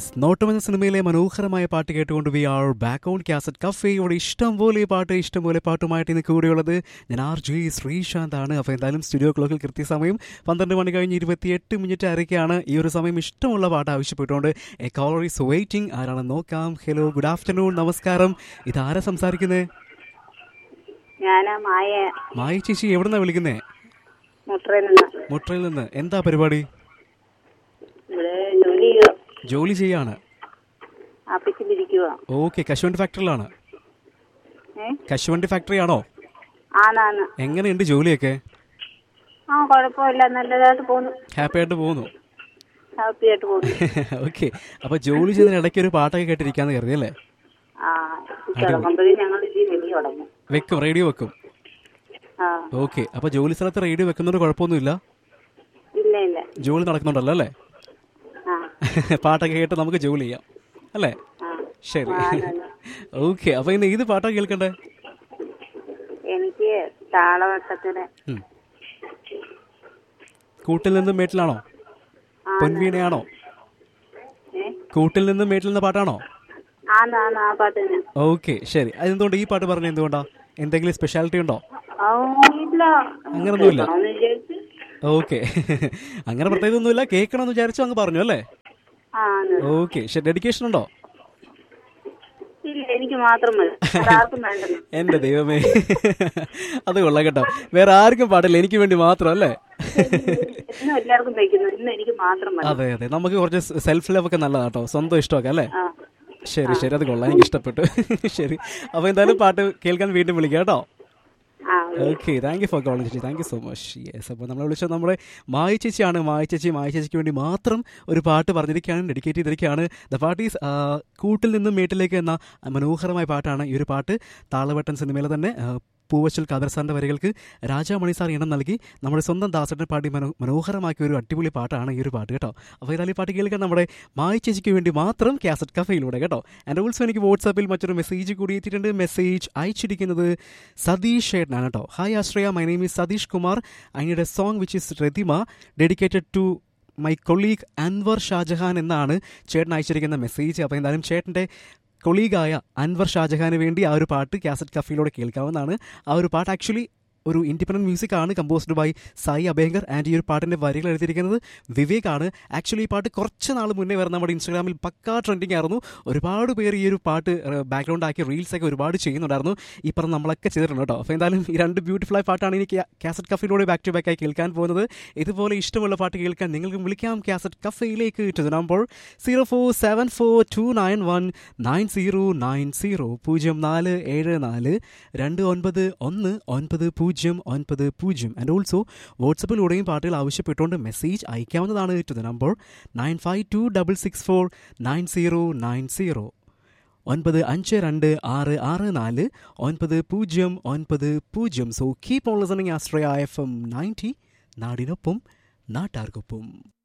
Yes നോട്ടം എന്ന സിനിമയിലെ മനോഹരമായ പാട്ട് കേട്ടുകൊണ്ട് we are back on cassette cafe ഇവിടെ ഇഷ്ടം പോലെ പാട്ട് ഇഷ്ടം പോലെ പാട്ടുമായിട്ട് ഇന്ന് കൂടെയുള്ളത് ഞാൻ ആർ ജി ശ്രീശാന്ത് ആണ് അപ്പോൾ എന്തായാലും സ്റ്റുഡിയോ ക്ലോക്കിൽ കൃത്യസമയം പന്ത്രണ്ട് മണി കഴിഞ്ഞ് ഇരുപത്തിയെട്ട് മിനിറ്റ് അരയ്ക്കാണ് ഈ ഒരു സമയം ഇഷ്ടമുള്ള പാട്ട് ആവശ്യപ്പെട്ടുകൊണ്ട് എ കോളർ ഈസ് വെയിറ്റിംഗ് ആരാണെന്ന് നോക്കാം ഹലോ ഗുഡ് ആഫ്റ്റർനൂൺ നമസ്കാരം ഇതാരാ സംസാരിക്കുന്നത് ഞാനാ മായ മായി ചേച്ചി എവിടുന്നാ വിളിക്കുന്നേ മുട്ടറയിൽ നിന്ന് മുട്രയിൽ നിന്ന് എന്താ പരിപാടി ഇവിടെ ജോലി ചെയ്യുക ജോലി ചെയ്യാണ് ആഫീസിലിരിക്കുക ഓക്കെ കശുവണ്ടി ഫാക്ടറിയിലാണ് ഏ കശുവണ്ടി ഫാക്ടറി ആണോ ആന്നാന്ന് എങ്ങനെയുണ്ട് ജോലിയൊക്കെ ആ കുഴപ്പമില്ല നല്ലതായിട്ട് പോകുന്നു ഹാപ്പി ആയിട്ട് പോകുന്നു ഹാപ്പി ആയിട്ട് പോകുന്നു ഓക്കെ അപ്പൊ ജോലി ചെയ്തതിന് ഇടയ്ക്ക് ഒരു പാട്ടൊക്കെ കേട്ടിരിക്കാന്ന് കരുതി അല്ലേ ആ കിടക്കുമ്പോഴേ ഞങ്ങൾ ഇച്ചിരി വെളി തുടങ്ങും വെക്കും റേഡിയോ വെക്കും ആ ഓക്കെ അപ്പൊ ജോലി സ്ഥലത്ത് റേഡിയോ വെക്കുന്നതുകൊണ്ട് കുഴപ്പമൊന്നുമില്ല ഇല്ല ഇല്ല ജോലി നടക്കുന്നുണ്ടല്ലോ അല്ലേ ആ പാട്ടൊക്കെ കേട്ട് നമുക്ക് ജോലി ചെയ്യാം അല്ലേ ആ ശരി ആ, നന്ന്. ഓക്കെ അപ്പൊ ഇന്ന് ഏത് പാട്ടാ കേൾക്കണ്ടേ എനിക്ക് താളവട്ടത്തിന് ഉം. കൂട്ടിൽ നിന്നും മേട്ടിലാണോ ആ പൊൻവീണയാണോ ഏ കൂട്ടിൽ നിന്നും മേട്ടിൽ നിന്ന പാട്ടാണോ ആന്നാന്ന് ആ പാട്ട് തന്നെ ഓക്കെ ശരി അതെന്തുകൊണ്ട് ഈ പാട്ട് പറഞ്ഞ എന്തുകൊണ്ടാ എന്തെങ്കിലും സ്പെഷ്യാലിറ്റി ഉണ്ടോ ആ ഇല്ല അങ്ങനൊന്നുമില്ല. കേൾക്കണമെന്ന് വിചാരിച്ച് ഓക്കെ അങ്ങനെ പ്രത്യേകത ഒന്നുമില്ല കേൾക്കണമെന്ന് വിചാരിച്ചു അങ്ങ് പറഞ്ഞു അല്ലേ ആ ആന്ന്. ഓക്കെ ശരി ഡെഡിക്കേഷൻ ഉണ്ടോ ഇല്ല എനിക്ക് മാത്രം മതി വേറെ ആർക്കും വേണ്ടെന്ന് എന്റെ ദൈവമേ അത് കൊള്ളാം കേട്ടോ വേറെ ആർക്കും പാടില്ല എനിക്ക് വേണ്ടി മാത്രം അല്ലേ എന്നും എല്ലാവർക്കും തയ്ക്കുന്നു ഇന്ന് എനിക്ക് മാത്രം മതി അതെ അതെ നമുക്ക് കുറച്ച് സെൽഫ് ലവ് ഒക്കെ നല്ലതാ കേട്ടോ സ്വന്തം ഇഷ്ടമൊക്കെ അല്ലേ ആ ശരി ശരി അത് കൊള്ളാം എനിക്ക് ഇഷ്ടപ്പെട്ടു ശരി അപ്പൊ എന്തായാലും പാട്ട് കേൾക്കാൻ വീണ്ടും വിളിക്കാം കേട്ടോ ആ okay thank you for calling ചേച്ചി thank you so much yes അപ്പോൾ നമ്മൾ വിളിച്ചത് നമ്മുടെ മായ ചേച്ചിയാണ് മായ ചേച്ചി മായ ചേച്ചിക്ക് വേണ്ടി മാത്രം ഒരു പാട്ട് പറഞ്ഞിരിക്കുകയാണ് ഡെഡിക്കേറ്റ് ചെയ്തിരിക്കുകയാണ് ദ പാർട്ട് ഈസ് കൂട്ടിൽ നിന്നും മേട്ടിലേക്ക് എന്ന മനോഹരമായ പാട്ടാണ് ഈ ഒരു പാട്ട് താളവട്ടൻ സിനിമയിലെ തന്നെ ആ, പൂവച്ചൽ ഖാദർ സാറിൻ്റെ വരികൾക്ക് രാജാമണി സാർ ഇണം നൽകി നമ്മുടെ സ്വന്തം ദാസന്റെ പാടി മനോ മനോഹരമാക്കിയ ഒരു അടിപൊളി പാട്ടാണ് ഈ ഒരു പാട്ട് കേട്ടോ അപ്പോൾ ഏതായാലും ഈ പാട്ട് കേൾക്കാൻ നമ്മുടെ മായ ചേച്ചിക്ക് വേണ്ടി മാത്രം കാസറ്റ് കഫയിലൂടെ കേട്ടോ ആൻഡ് ഓൾസോ എനിക്ക് വാട്സാപ്പിൽ മറ്റൊരു മെസ്സേജ് കൂടി എത്തിയിട്ടുണ്ട് മെസ്സേജ് അയച്ചിരിക്കുന്നത് സതീഷ് ചേട്ടനാണ് കേട്ടോ hi Ashraya my name is Satheesh Kumar അതിനിടെ സോങ് വിച്ച് ഇസ് രതിമ dedicated to my colleague Anwar Shahjahan എന്നാണ് ചേട്ടൻ അയച്ചിരിക്കുന്ന മെസ്സേജ് അപ്പോൾ എന്തായാലും ചേട്ടൻ്റെ കൊളീഗായ അൻവർ ഷാജഹാന് വേണ്ടി ആ ഒരു പാട്ട് കാസറ്റ് കഫയിലൂടെ കേൾക്കാവുന്നതാണ് ആ ഒരു പാട്ട് ആക്ച്വലി ഒരു ഇൻഡിപെൻഡൻറ്റ് മ്യൂസിക് ആണ് composed by Sai Abhyankar and ഈ ഒരു പാട്ടിൻ്റെ വരികൾ എഴുതിയിരിക്കുന്നത് വിവേക് ആണ് ആക്ച്വലി ഈ പാട്ട് കുറച്ച് നാൾ മുന്നേ വരെ നമ്മുടെ ഇൻസ്റ്റാഗ്രാമിൽ പക്കാ ട്രെൻഡിങ് ആയിരുന്നു ഒരുപാട് പേർ ഈ ഒരു പാട്ട് ബാക്ക്ഗ്രൗണ്ട് ആക്കി റീൽസ് ഒക്കെ ഒരുപാട് ചെയ്യുന്നുണ്ടായിരുന്നു ഈ പറഞ്ഞ നമ്മളൊക്കെ ചെയ്തിട്ടുണ്ട് കേട്ടോ അപ്പോൾ എന്തായാലും ഈ രണ്ട് ബ്യൂട്ടിഫുൾ ആയ പാട്ടാണ് എനിക്ക് കാസറ്റ് കഫയിലൂടെ ബാക്ക് ടു ബാക്ക് ആയി കേൾക്കാൻ പോകുന്നത് ഇതുപോലെ ഇഷ്ടമുള്ള പാട്ട് കേൾക്കാൻ നിങ്ങൾക്ക് വിളിക്കാം കാസറ്റ് കഫയിലേക്ക് to number zero four seven four two nine one nine zero nine zero പൂജ്യം നാല് ഏഴ് നാല് രണ്ട് ഒൻപത് ഒന്ന് ഒൻപത് പൂജ്യം ഒൻപത് പൂജ്യം ആൻഡ് ഓൾസോ വാട്സപ്പിലൂടെയും പാട്ടുകൾ ആവശ്യപ്പെട്ടുകൊണ്ട് മെസ്സേജ് അയക്കാവുന്നതാണ് to the number nine five two double six four nine zero nine zero ഒൻപത് അഞ്ച് രണ്ട് ആറ് ആറ് നാല് ഒൻപത് പൂജ്യം ഒൻപത് പൂജ്യം സോ കീപ് ഓൺ ലിസണിങ് ആസ്ട്രയ എഫ് എം നയൻറ്റി നാടിനൊപ്പം നാട്ടാർക്കൊപ്പം